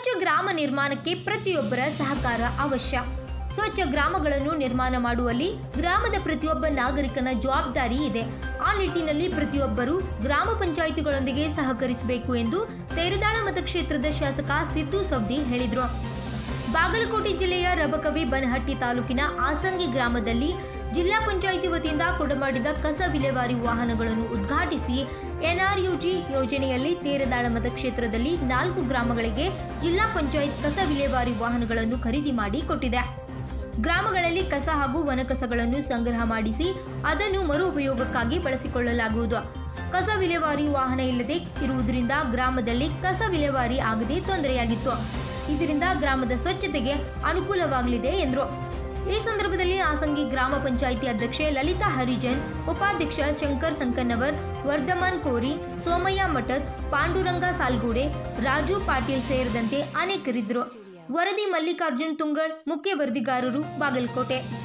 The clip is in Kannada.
ಸ್ವಚ್ಛ ಗ್ರಾಮ ನಿರ್ಮಾಣಕ್ಕೆ ಪ್ರತಿಯೊಬ್ಬರ ಸಹಕಾರ ಅವಶ್ಯ ಸ್ವಚ್ಛ ಗ್ರಾಮಗಳನ್ನು ನಿರ್ಮಾಣ ಮಾಡುವಲ್ಲಿ ಗ್ರಾಮದ ಪ್ರತಿಯೊಬ್ಬ ನಾಗರಿಕನ ಜವಾಬ್ದಾರಿ ಇದೆ ಆ ನಿಟ್ಟಿನಲ್ಲಿ ಪ್ರತಿಯೊಬ್ಬರು ಗ್ರಾಮ ಪಂಚಾಯಿತಿಗಳೊಂದಿಗೆ ಸಹಕರಿಸಬೇಕು ಎಂದು ತೇರದಾಳ ಮತಕ್ಷೇತ್ರದ ಶಾಸಕ ಸಿದ್ದು ಸವದಿ ಹೇಳಿದರು ಬಾಗಲಕೋಟೆ ಜಿಲ್ಲೆಯ ರಬಕವಿ ಬನಹಟ್ಟಿ ತಾಲೂಕಿನ ಆಸಂಗಿ ಗ್ರಾಮದಲ್ಲಿ ಜಿಲ್ಲಾ ಪಂಚಾಯಿತಿ ವತಿಯಿಂದ ಕೊಡಮಾಡಿದ ಕಸ ವಿಲೇವಾರಿ ವಾಹನಗಳನ್ನು ಉದ್ಘಾಟಿಸಿ ಎನ್ಆರ್ಯುಜಿ ಯೋಜನೆಯಲ್ಲಿ ತೇರದಾಳ ಮತಕ್ಷೇತ್ರದಲ್ಲಿ ನಾಲ್ಕು ಗ್ರಾಮಗಳಿಗೆ ಜಿಲ್ಲಾ ಪಂಚಾಯತ್ ಕಸ ವಿಲೇವಾರಿ ವಾಹನಗಳನ್ನು ಖರೀದಿ ಮಾಡಿ ಕೊಟ್ಟಿದೆ ಗ್ರಾಮಗಳಲ್ಲಿ ಕಸ ಹಾಗೂ ವನಕಸಗಳನ್ನು ಸಂಗ್ರಹ ಮಾಡಿಸಿ ಅದನ್ನು ಮರು ಉಪಯೋಗಕ್ಕಾಗಿ ಬಳಸಿಕೊಳ್ಳಲಾಗುವುದು ಕಸ ವಿಲೇವಾರಿ ವಾಹನ ಇಲ್ಲದೆ ಇರುವುದರಿಂದ ಗ್ರಾಮದಲ್ಲಿ ಕಸ ವಿಲೇವಾರಿ ಆಗದೆ ತೊಂದರೆಯಾಗಿತ್ತು ಇದರಿಂದ ಗ್ರಾಮದ ಸ್ವಚ್ಛತೆಗೆ ಅನುಕೂಲವಾಗಲಿದೆ ಎಂದರು ಈ ಸಂದರ್ಭದಲ್ಲಿ ಆಸಂಗಿ ಗ್ರಾಮ ಪಂಚಾಯಿತಿ ಅಧ್ಯಕ್ಷೆ ಲಲಿತಾ ಹರಿಜನ್ ಉಪಾಧ್ಯಕ್ಷ ಶಂಕರ್ ಸಂಕನ್ನವರ್ ವರ್ಧಮಾನ್ ಕೋರಿ ಸೋಮಯ್ಯ ಮಠದ್ ಪಾಂಡುರಂಗ ಸಾಲ್ಗೂಡೆ ರಾಜು ಪಾಟೀಲ್ ಸೇರಿದಂತೆ ಅನೇಕರಿದ್ದರು ವರದಿ ಮಲ್ಲಿಕಾರ್ಜುನ್ ತುಂಗಳ್ ಮುಖ್ಯ ವರದಿಗಾರರು ಬಾಗಲಕೋಟೆ